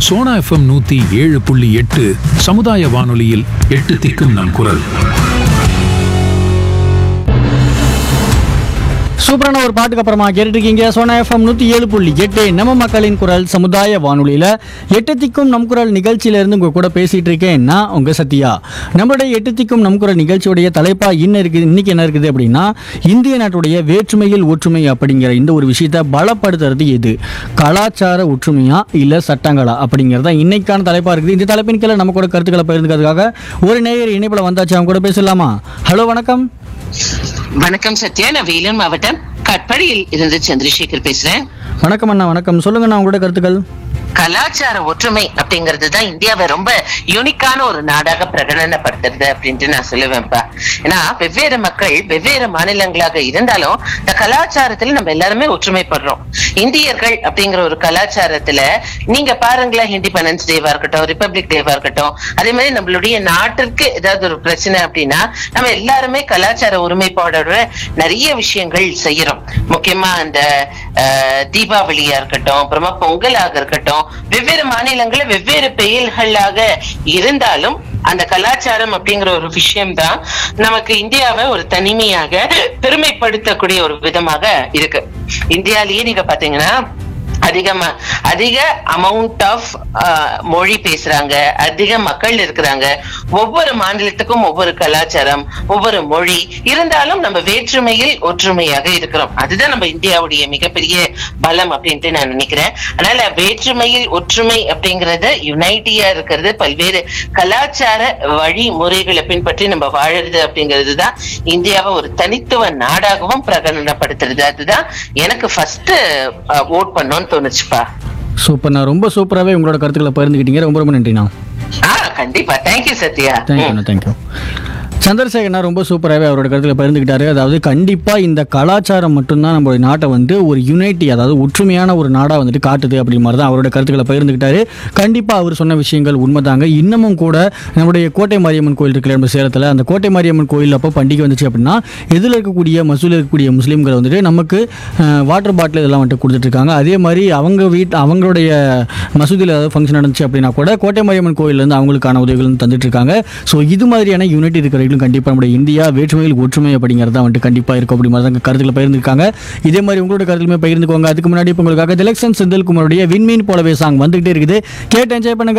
Sona FM நூத்தி ஏழு புள்ளி எட்டு சமுதாய வானொலியில் எட்டு திக்கும் நம் குரல் சூப்பரான ஒரு பாட்டுக்கு அப்புறமா கேட்டுட்டு இருக்கீங்க சோனா எஃப்எம் நூற்றி ஏழு புள்ளி எட்டு நம்ம மக்களின் குரல் சமுதாய வானொலியில் எட்டு திக்கும் நம் குரல் நிகழ்ச்சியிலேருந்து உங்கள் கூட பேசிகிட்டு இருக்கேன் நான் உங்கள் சத்யா நம்மளுடைய எட்டு திக்கும் நம் குரல் நிகழ்ச்சியுடைய தலைப்பாக என்ன இருக்குது இன்னைக்கு என்ன இருக்குது அப்படின்னா இந்திய நாட்டுடைய வேற்றுமையில் ஒற்றுமை அப்படிங்கிற இந்த ஒரு விஷயத்தை பலப்படுத்துறது எது கலாச்சார ஒற்றுமையா இல்லை சட்டங்களா அப்படிங்கிறது தான் இன்னைக்கான தலைப்பாக இருக்குது இந்த தலைப்பின் கீழே நம்ம கூட கருத்துக்களை பகிர்ந்துக்கிறதுக்காக ஒரு நேயர் இணைப்பில் வந்தாச்சு அவங்க கூட பேசலாமா ஹலோ வணக்கம் வணக்கம் சத்யா நான் வேலூர் மாவட்டம் கட்படியில் இருந்து சந்திரசேகர் பேசுறேன் வணக்கம் அண்ணா வணக்கம் சொல்லுங்கண்ணா உங்களோட கருத்துக்கள் கலாச்சார ஒற்றுமை அப்படிங்கிறது தான் இந்தியாவை ரொம்ப யூனிக்கான ஒரு நாடாக பிரகடனப்படுத்துறது அப்படின்ட்டு நான் சொல்லுவேன்ப்பா ஏன்னா வெவ்வேறு மக்கள் வெவ்வேறு மாநிலங்களாக இருந்தாலும் இந்த கலாச்சாரத்துல நம்ம எல்லாருமே ஒற்றுமைப்படுறோம் இந்தியர்கள் அப்படிங்கிற ஒரு கலாச்சாரத்துல நீங்க பாருங்களேன் இண்டிபெண்டன்ஸ் டேவா இருக்கட்டும் ரிப்பப்ளிக் டேவா இருக்கட்டும் அதே மாதிரி நம்மளுடைய நாட்டிற்கு ஏதாவது ஒரு பிரச்சனை அப்படின்னா நம்ம எல்லாருமே கலாச்சார ஒருமைப்பாடோட நிறைய விஷயங்கள் செய்யறோம் முக்கியமா அந்த அஹ், தீபாவளியா இருக்கட்டும் அப்புறமா பொங்கலாக இருக்கட்டும் வெவ்வேறு மாநிலங்கள்ல வெவ்வேறு பெயர்களாக இருந்தாலும் அந்த கலாச்சாரம் அப்படிங்கிற ஒரு விஷயம் தான் நமக்கு இந்தியாவை ஒரு தனிமையாக பெருமைப்படுத்தக்கூடிய ஒரு விதமாக இருக்கு இந்தியாலேயே நீங்க பாத்தீங்கன்னா அதிகமா அதிக அமௌண்ட் ஆஃப் மொழி பேசுறாங்க அதிக மக்கள் இருக்கிறாங்க ஒவ்வொரு மாநிலத்துக்கும் ஒவ்வொரு கலாச்சாரம் ஒவ்வொரு மொழி இருந்தாலும் நம்ம வேற்றுமையில் ஒற்றுமையாக இருக்கிறோம் அதுதான் நம்ம இந்தியாவுடைய மிகப்பெரிய பலம் அப்படின்ட்டு நான் நினைக்கிறேன் அதனால வேற்றுமையில் ஒற்றுமை அப்படிங்கறது யுனைட்டியா இருக்கிறது பல்வேறு கலாச்சார வழிமுறைகளை பின்பற்றி நம்ம வாழறது அப்படிங்கிறது தான் இந்தியாவை ஒரு தனித்துவ நாடாகவும் பிரகடனப்படுத்துறது அதுதான் எனக்கு ஃபர்ஸ்ட் ஓட் பண்ணோம்னு தோணுச்சுப்பா சூப்பர்ண்ணா ரொம்ப சூப்பராகவே உங்களோட கருத்துக்களை பகிர்ந்துக்கிட்டீங்க ரொம்ப ரொம்ப நன்றிண்ணா ஆ கண்டிப்பா தேங்க்யூ சத்யா தேங்க்யூண்ணா தேங்க்யூ சந்திரசேகர்னா ரொம்ப சூப்பராகவே அவரோட கருத்துக்களை பகிர்ந்துக்கிட்டாரு அதாவது கண்டிப்பாக இந்த கலாச்சாரம் மட்டும்தான் நம்மளுடைய நாட்டை வந்து ஒரு யுனைட்டி அதாவது ஒற்றுமையான ஒரு நாடாக வந்துட்டு காட்டுது அப்படி மாதிரி தான் அவரோட கருத்துக்களை பகிர்ந்துக்கிட்டாரு கண்டிப்பாக அவர் சொன்ன விஷயங்கள் உண்மைதாங்க இன்னமும் கூட நம்முடைய கோட்டை மாரியம்மன் கோயில் இருக்குல்ல நம்ம சேலத்தில் அந்த கோட்டை மாரியம்மன் கோயில் அப்போ பண்டிகை வந்துச்சு அப்படின்னா எதில் இருக்கக்கூடிய மசூலில் இருக்கக்கூடிய முஸ்லீம்கள் வந்துட்டு நமக்கு வாட்டர் பாட்டில் இதெல்லாம் வந்துட்டு கொடுத்துட்ருக்காங்க அதே மாதிரி அவங்க வீட் அவங்களுடைய மசூதியில் ஏதாவது ஃபங்க்ஷன் நடந்துச்சு அப்படின்னா கூட கோட்டை மாரியம்மன் கோயிலேருந்து அவங்களுக்கான உதவிகள் வந்து தந்துட்டு இருக்காங்க ஸோ இது மாதிரியான யூனிட் இருக்கிறவர்களும் கண்டிப்பாக நம்முடைய இந்தியா வேற்றுமையில் ஒற்றுமை அப்படிங்கிறது தான் வந்துட்டு கண்டிப்பாக இருக்கும் அப்படி மாதிரி தான் கருத்துக்களை பகிர்ந்துருக்காங்க இதே மாதிரி உங்களோட கருத்துலுமே பகிர்ந்துக்கோங்க அதுக்கு முன்னாடி இப்போ உங்களுக்காக திலக்ஷன் செந்தில்குமாருடைய விண்மீன் போலவே சாங் வந்துகிட்டே இருக்குது கேட்டு என்ஜாய் பண்ணுங்க